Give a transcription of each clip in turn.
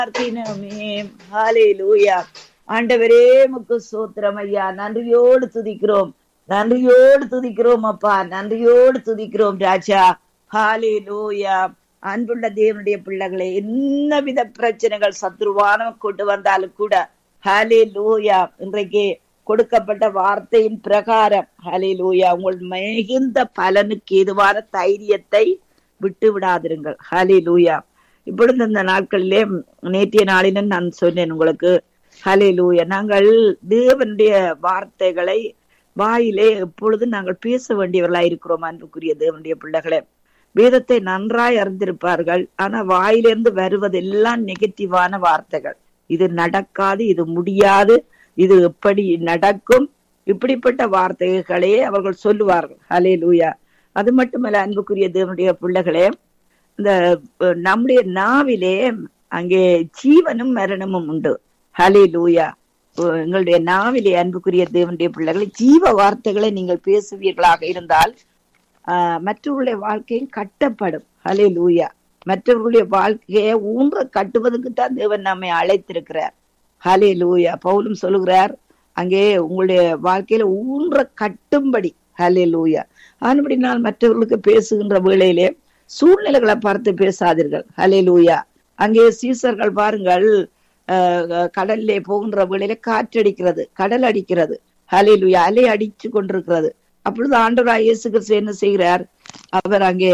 பிரார்த்தினமே ஹalleluya ஆண்டவரே முக்கு சோத்திரம் ஐயா நன்றியோடு துதிக்கிறோம் நன்றியோடு துதிக்கிறோம் அப்பா நன்றியோடு துதிக்கிறோம் ராஜா ஹalleluya அன்புள்ள தேவனுடைய பிள்ளைகளே என்னவித பிரச்சனைகள் சத்ருவான கொண்டு வந்தாலும் கூட ஹalleluya இன்றைக்கு கொடுக்கப்பட்ட வார்த்தையின் பிரகாரம் ஹalleluya உங்கள் மிகுந்த பலனுக்கு ஏதுவான தைரியத்தை விட்டு விடாதிருங்கள் ஹalleluya இப்பொழுது இந்த நாட்களிலே நேற்றைய நாளிலும் நான் சொன்னேன் உங்களுக்கு ஹalleluya நாங்கள் தேவனுடைய வார்த்தைகளை வாயிலே எப்பொழுதும் நாங்கள் பேச வேண்டியவர்களாய் இருக்கிறோம் அன்புக்குரிய தேவனுடைய பிள்ளைகளே வேதத்தை நன்றாய் அறிந்திருப்பார்கள் ஆனா வாயிலிருந்து வருவதெல்லாம் நெகட்டிவான வார்த்தைகள் இது நடக்காது இது முடியாது இது எப்படி நடக்கும் இப்படிப்பட்ட வார்த்தைகளே அவர்கள் சொல்லுவார்கள் ஹலே லூயா அது மட்டுமல்ல அன்புக்குரிய தேவனுடைய பிள்ளைகளே இந்த அஹ், நம்முடைய நாவிலே அங்கே ஜீவனும் மரணமும் உண்டு ஹலே லூயா எங்களுடைய நாவிலே அன்புக்குரிய தேவனுடைய பிள்ளைகளை ஜீவ வார்த்தைகளை நீங்கள் பேசுவீர்களாக இருந்தால் ஆஹ், மற்றவர்களுடைய வாழ்க்கையும் கட்டப்படும் ஹலே லூயா மற்றவர்களுடைய வாழ்க்கையை ஊன்ற கட்டுவதற்கு தான் தேவன் நம்மை அழைத்திருக்கிறார் ஹலே லூயா பவுலும் சொல்லுகிறார் அங்கே உங்களுடைய வாழ்க்கையில ஊன்ற கட்டும்படி ஹலே லூயா ஆனபடினால் மற்றவர்களுக்கு பேசுகின்ற வேளையிலே சூழ்நிலைகளை பார்த்து பேசாதீர்கள் ஹலே லூயா அங்கே சீசர்கள் பாருங்கள் ஆஹ், கடல்லே போகின்ற வேளையில காற்றடிக்கிறது கடல் அடிக்கிறது ஹலே லூயா அலை அடிச்சு கொண்டிருக்கிறது அப்பொழுது ஆண்டவராய் இயேசு கிறிஸ்து என்ன செய்கிறார் அவர் அங்கே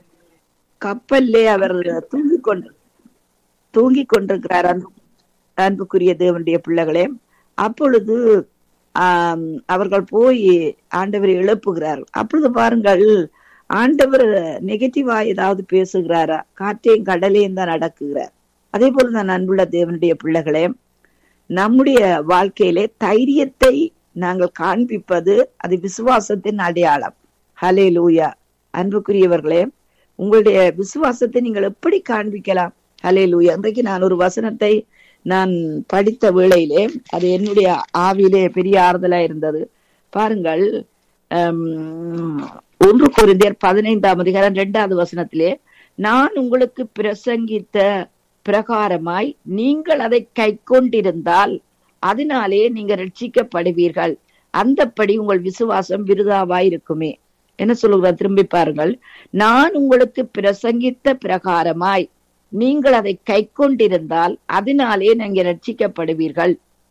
கப்பல்லே அவர் தூங்கிக் கொண்டு தூங்கிக் கொண்டிருக்கிறார் அன்பு அன்புக்குரிய தேவனுடைய பிள்ளைகளே அப்பொழுது ஆம், அவர்கள் போய் ஆண்டவரை எழுப்புகிறார்கள் அப்பொழுது பாருங்கள் ஆண்டவர் நெகட்டிவா ஏதாவது பேசுகிறாரா காற்றையும் கடலையும் தான் நடக்குகிறார் அதே போல நான் அன்புள்ள தேவனுடைய பிள்ளைகளே நம்முடைய வாழ்க்கையிலே தைரியத்தை நாங்கள் காண்பிப்பது அது விசுவாசத்தின் அடையாளம் ஹலே லூயா அன்புக்குரியவர்களே உங்களுடைய விசுவாசத்தை நீங்கள் எப்படி காண்பிக்கலாம் ஹலே லூயா இன்றைக்கு நான் ஒரு வசனத்தை நான் படித்த வேளையிலே அது என்னுடைய ஆவியிலே பெரிய ஆறுதலா இருந்தது பாருங்கள் ஹம், ஒன்று கொரிந்தியர் பதினைந்தாம் அதிகாரம் இரண்டாவது வசனத்திலே நான் உங்களுக்கு பிரசங்கித்த பிரகாரமாய் நீங்கள் அதை கை கொண்டிருந்தால் அதனாலே நீங்க ரட்சிக்கப்படுவீர்கள் அந்தப்படி உங்கள் விசுவாசம் விருதாவாய் இருக்குமே என்ன சொல்லுகிறார் திரும்பி பாருங்கள் நான் உங்களுக்கு பிரசங்கித்த பிரகாரமாய் நீங்கள் அதை கை கொண்டிருந்தால் அதனாலே நீங்க ரட்சிக்கப்படுவீர்கள்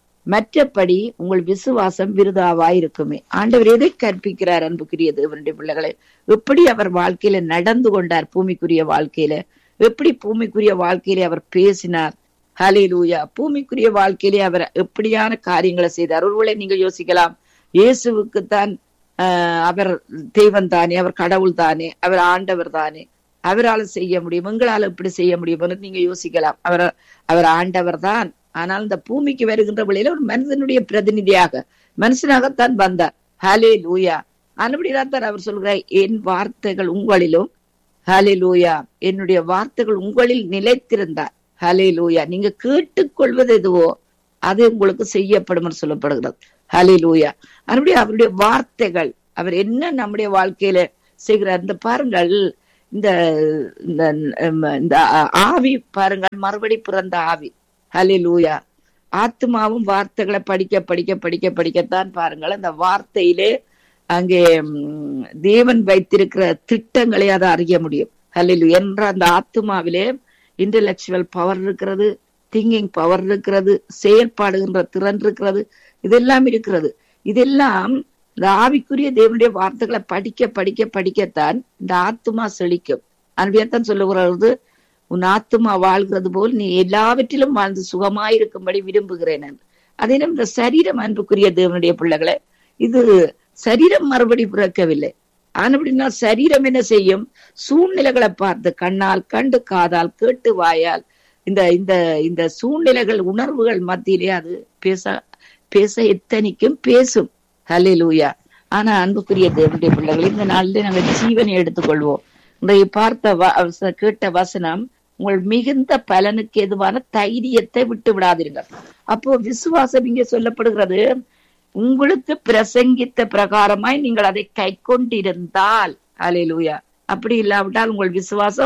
மற்றபடி உங்கள் விசுவாசம் விருதாவாய் இருக்குமே ஆண்டவர் எதை கற்பிக்கிறார் அன்புக்குரிய தேவனுடைய பிள்ளைகளை எப்படி அவர் வாழ்க்கையில நடந்து கொண்டார் பூமிக்குரிய வாழ்க்கையில எப்படி பூமிக்குரிய வாழ்க்கையில அவர் பேசினார் ஹலே லூயா பூமிக்குரிய வாழ்க்கையிலே அவர் எப்படியான காரியங்களை செய்தார் ஒருவேளை நீங்க யோசிக்கலாம் இயேசுவுக்குத்தான் ஆஹ், அவர் தெய்வம் தானே அவர் கடவுள் தானே அவர் ஆண்டவர் தானே அவரால் செய்ய முடியும் எங்களால் எப்படி செய்ய முடியும் நீங்க யோசிக்கலாம் அவர் அவர் ஆண்டவர் தான் ஆனால் இந்த பூமிக்கு வருகின்ற வழியில ஒரு மனிதனுடைய பிரதிநிதியாக மனுஷனாகத்தான் வந்தார் ஹலே லூயா அனுபடிதான் தான் அவர் சொல்கிறார் என் வார்த்தைகள் உங்களிலும் ஹலே லூயா என்னுடைய வார்த்தைகள் உங்களில் நிலைத்திருந்தார் ஹலே லூயா நீங்க கேட்டுக்கொள்வது எதுவோ அது உங்களுக்கு செய்யப்படும் சொல்லப்படுகிறது ஹலே லூயா அனுபடி அவருடைய வார்த்தைகள் அவர் என்ன நம்முடைய வாழ்க்கையில செய்கிறார் இந்த பாருங்கள் இந்த இந்த உம், இந்த ஆவி பாருங்கள் மறுபடி பிறந்த ஆவி ஹலே லூயா ஆத்மாவும் வார்த்தைகளை படிக்க படிக்க படிக்க படிக்கத்தான் பாருங்கள் அந்த வார்த்தையிலே அங்கே உம், தேவன் வைத்திருக்கிற திட்டங்களை அதை அறிய முடியும் ஹலிலு என்ற அந்த ஆத்மாவிலே இன்டலெக்சுவல் பவர் இருக்கிறது திங்கிங் பவர் இருக்கிறது செயல்பாடுகின்ற திறன் இருக்கிறது இதெல்லாம் இருக்கிறது இதெல்லாம் இந்த ஆவிக்குரிய தேவனுடைய வார்த்தைகளை படிக்க படிக்க படிக்கத்தான் இந்த ஆத்மா செழிக்கும் அன்பியத்தான் சொல்லுகிறது உன் ஆத்மா வாழ்கிறது போல் நீ எல்லாவற்றிலும் வாழ்ந்து சுகமாயிருக்கும்படி விரும்புகிறேன் என்று அதே நேரம் இந்த சரீரம் அன்புக்குரிய தேவனுடைய பிள்ளைகளை இது சரீரம் மறுபடி பிறக்கவில்லை ஆனபடினா சரீரம் என்ன செய்யும் சூழ்நிலைகளை பார்த்து கண்ணால் கண்டு காதால் கேட்டு வாயால் இந்த இந்த இந்த சூழ்நிலைகள் உணர்வுகள் மத்தியிலே அது பேச பேச எத்தனைக்கும் பேசும் ஹalleluya ஆனா அன்புக்குரிய தேவனுடைய பிள்ளைகள் இந்த நாளிலே நாங்கள் ஜீவனை எடுத்துக்கொள்வோம் இன்றைய பார்த்த வ- அவச- கேட்ட வசனம் உங்கள் மிகுந்த பலனுக்கு எதுவான தைரியத்தை விட்டு விடாதீர்கள் அப்போ விசுவாசம் இங்கே சொல்லப்படுகிறது உங்களுக்கு பிரசங்கித்த பிரகாரமாய் நீங்கள் அதை கை கொண்டிருந்தால் அலையிலூயா அப்படி இல்லாவிட்டால் உங்கள் விசுவாசம்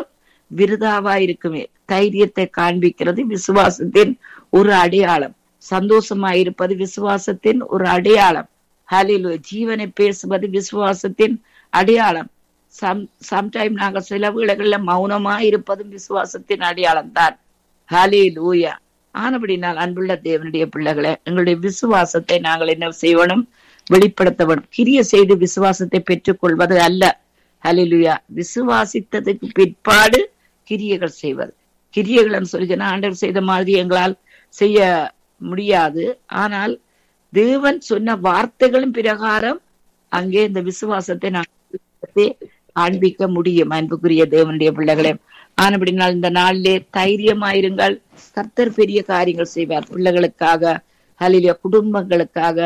விருதாவா இருக்குமே தைரியத்தை காண்பிக்கிறது விசுவாசத்தின் ஒரு அடையாளம் சந்தோஷமா இருப்பது விசுவாசத்தின் ஒரு அடையாளம் ஹலிலு ஜீவனை பேசுவது விசுவாசத்தின் அடையாளம் சம் சம்டைம் நாங்க சில வேளைகள்ல மௌனமா இருப்பதும் விசுவாசத்தின் அடையாளம் தான் ஹலே லூயா ஆனபடினால் அன்புள்ள தேவனுடைய பிள்ளைகளை எங்களுடைய விசுவாசத்தை நாங்கள் என்ன செய்யணும் வெளிப்படுத்த வேணும் கிரிய செய்து விசுவாசத்தை பெற்றுக் கொள்வது அல்ல ஹலிலுயா விசுவாசித்ததுக்கு பிற்பாடு கிரியைகள் செய்வது கிரியைகள் சொல்லிச்சுன்னா ஆண்டவர் செய்த மாதிரி எங்களால் செய்ய முடியாது ஆனால் தேவன் சொன்ன வார்த்தைகளும் பிரகாரம் அங்கே இந்த விசுவாசத்தை நாங்கள் காண்பிக்க முடியும் அன்புக்குரிய தேவனுடைய பிள்ளைகளே ஆனபடினால் இந்த நாளிலே தைரியமாயிருங்கள் கர்த்தர் பெரிய காரியங்கள் செய்வார் பிள்ளைகளுக்காக ஹலிலிய குடும்பங்களுக்காக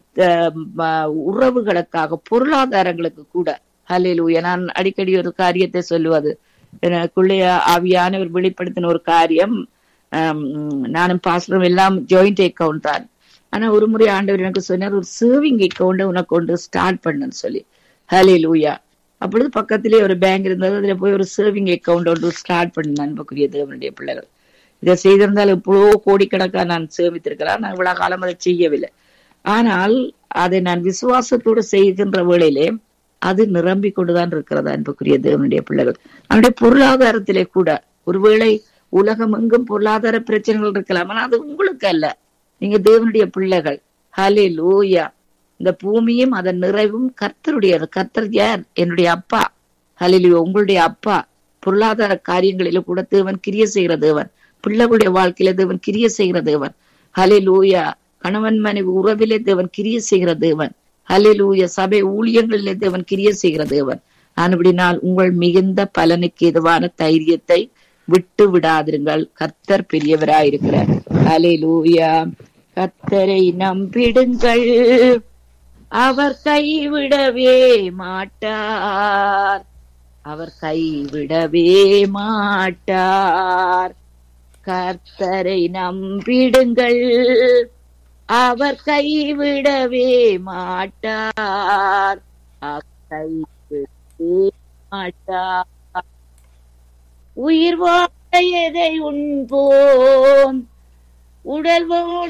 உறவுகளுக்காக பொருளாதாரங்களுக்கு கூட ஹலிலூய நான் அடிக்கடி ஒரு காரியத்தை சொல்லுவது எனக்குள்ளே ஆவியானவர் வெளிப்படுத்தின ஒரு காரியம் நானும் பாஸ்டரும் எல்லாம் ஜாயிண்ட் அக்கௌண்ட் தான் ஆனா ஒரு முறை ஆண்டவர் எனக்கு சொன்னார் ஒரு சேவிங் அக்கௌண்ட் உனக்கு கொண்டு ஸ்டார்ட் பண்ணுன்னு சொல்லி ஹலே லூயா அப்பொழுது பக்கத்திலே ஒரு பேங்க் இருந்தது அதுல போய் ஒரு சேவிங் அக்கௌண்ட் ஒன்று ஸ்டார்ட் பண்ண அன்புக்குரிய தேவனுடைய பிள்ளைகள் இதை செய்திருந்தால் எப்போ கோடிக்கணக்கா நான் சேமித்திருக்கிறேன் நான் இவ்வளவு காலம் அதை செய்யவில்லை ஆனால் அதை நான் விசுவாசத்தோடு செய்கின்ற வேளையிலே அது நிரம்பி கொண்டுதான் இருக்கிறது அன்புக்குரிய தேவனுடைய பிள்ளைகள் அவனுடைய பொருளாதாரத்திலே கூட ஒருவேளை உலகம் எங்கும் பொருளாதார பிரச்சனைகள் இருக்கலாம் ஆனா அது உங்களுக்கு அல்ல நீங்க தேவனுடைய பிள்ளைகள் ஹலே லூயா இந்த பூமியும் அதன் நிறைவும் கர்த்தருடையது கர்த்தர் யார் என்னுடைய அப்பா ஹலிலியோ உங்களுடைய அப்பா பொருளாதார காரியங்களில கூட தேவன் கிரிய செய்கிற தேவன் பிள்ளைகளுடைய வாழ்க்கையில தேவன் கிரிய செய்கிற தேவன் ஹலே லூயா கணவன் மனைவி உறவிலே தேவன் கிரிய செய்கிற தேவன் ஹலே லூயா சபை ஊழியங்களிலே தேவன் கிரிய செய்கிற தேவன் ஆனபடினால் உங்கள் மிகுந்த பலனுக்கு எதுவான தைரியத்தை விட்டு விடாதிருங்கள் கர்த்தர் பெரியவராயிருக்கிறார் ஹலே லூயா கர்த்தரை நம்பிடுங்கள் அவர் கைவிடவே மாட்டார் அவர் கைவிடவே மாட்டார் கர்த்தரை நம்பிடுங்கள் அவர் கைவிடவே மாட்டார் அவர் கைவிடவே மாட்டார் உயிர் வாழ எதை உண்போம் உடல்